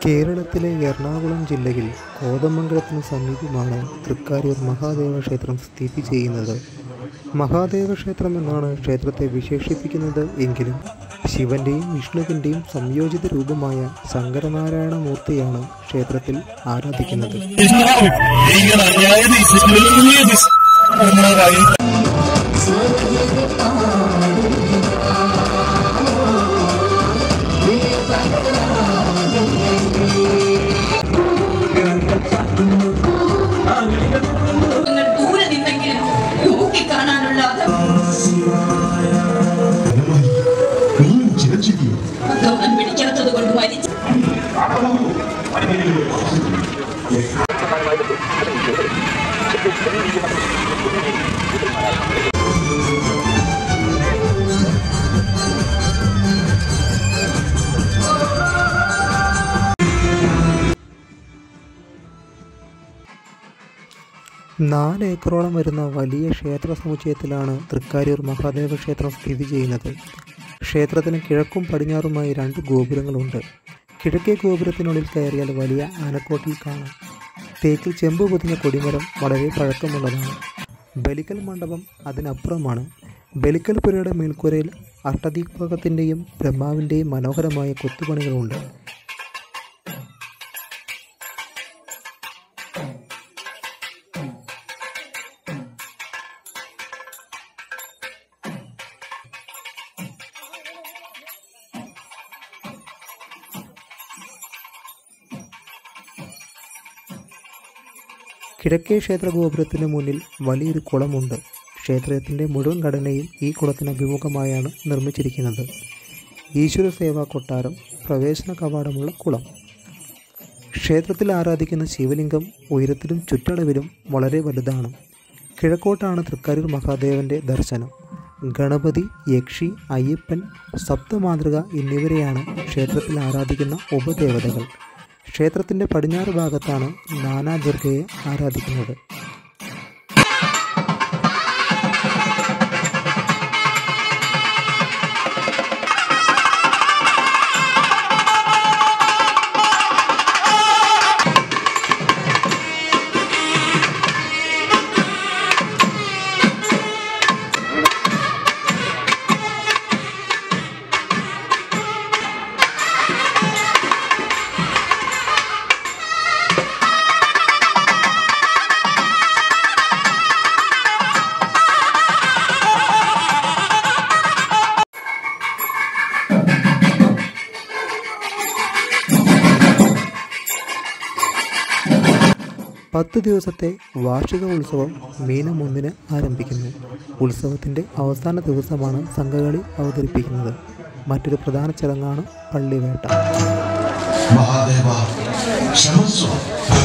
കേരളത്തിലെ എറണാകുളം ജില്ലയിൽ കോതമംഗലത്തിന് സമീപമാണ് തൃക്കാരൂർ മഹാദേവ ക്ഷേത്രം സ്ഥിതി ചെയ്യുന്നത് മഹാദേവ ക്ഷേത്രം എന്നാണ് ക്ഷേത്രത്തെ വിശേഷിപ്പിക്കുന്നത് എങ്കിലും ശിവന്റെയും വിഷ്ണുവിൻ്റെയും സംയോജിത രൂപമായ ശങ്കരനാരായണ മൂർത്തിയാണ് ക്ഷേത്രത്തിൽ ആരാധിക്കുന്നത് ഇങ്ങനെ അന്യായത് ഈ സിസ്റ്റമിൽ നമ്മുടെ കാര്യം നിങ്ങൾ ദൂരെ നിന്നെങ്കിലും നോക്കി കാണാനുള്ള അധോമൻ പിടിക്കാത്തത് കൊണ്ട് മരിച്ചു നാല് ഏക്കറോളം വരുന്ന വലിയ ക്ഷേത്ര സമുച്ചയത്തിലാണ് തൃക്കാരൂർ മഹാദേവ ക്ഷേത്രം സ്ഥിതി ചെയ്യുന്നത് ക്ഷേത്രത്തിന് കിഴക്കും പടിഞ്ഞാറുമായി രണ്ട് ഗോപുരങ്ങളുണ്ട് കിഴക്കേ ഗോപുരത്തിനുള്ളിൽ കയറിയാൽ വലിയ ആനക്കോട്ടിൽ കാണാം തേക്കിൽ ചെമ്പ് പൊതിഞ്ഞ കൊടിമരം വളരെ പഴക്കമുള്ളതാണ് ബലിക്കൽ മണ്ഡപം അതിനപ്പുറമാണ് ബലിക്കൽ പുരയുടെ മേൽക്കൂരയിൽ അഷ്ടദീപകത്തിൻ്റെയും ബ്രഹ്മാവിൻ്റെയും മനോഹരമായ കൊത്തുപണികളുണ്ട് കിഴക്കേ ക്ഷേത്ര ഗോപുരത്തിന് മുന്നിൽ വലിയൊരു കുളമുണ്ട് ക്ഷേത്രത്തിൻ്റെ മുഴുവൻ ഘടനയും ഈ കുളത്തിന് അഭിമുഖമായാണ് നിർമ്മിച്ചിരിക്കുന്നത് ഈശ്വര സേവാ കൊട്ടാരം പ്രവേശന കവാടമുള്ള കുളം ക്ഷേത്രത്തിൽ ആരാധിക്കുന്ന ശിവലിംഗം ഉയരത്തിലും ചുറ്റളവിലും വളരെ വലുതാണ് കിഴക്കോട്ടാണ് തൃക്കാരൂർ മഹാദേവന്റെ ദർശനം ഗണപതി യക്ഷി അയ്യപ്പൻ സപ്തമാതൃക എന്നിവരെയാണ് ക്ഷേത്രത്തിൽ ആരാധിക്കുന്ന ഉപദേവതകൾ ക്ഷേത്രത്തിന്റെ പടിഞ്ഞാറ് ഭാഗത്താണ് നാനാദുർഗയെ ആരാധിക്കുന്നത് പത്ത് ദിവസത്തെ വാർഷിക ഉത്സവം മീനം ഒന്നിന് ആരംഭിക്കുന്നു ഉത്സവത്തിൻ്റെ അവസാന ദിവസമാണ് സംഘകളി അവതരിപ്പിക്കുന്നത് മറ്റൊരു പ്രധാന ചടങ്ങാണ് പള്ളിവേട്ട മഹാദേവ ക്ഷമസ്വ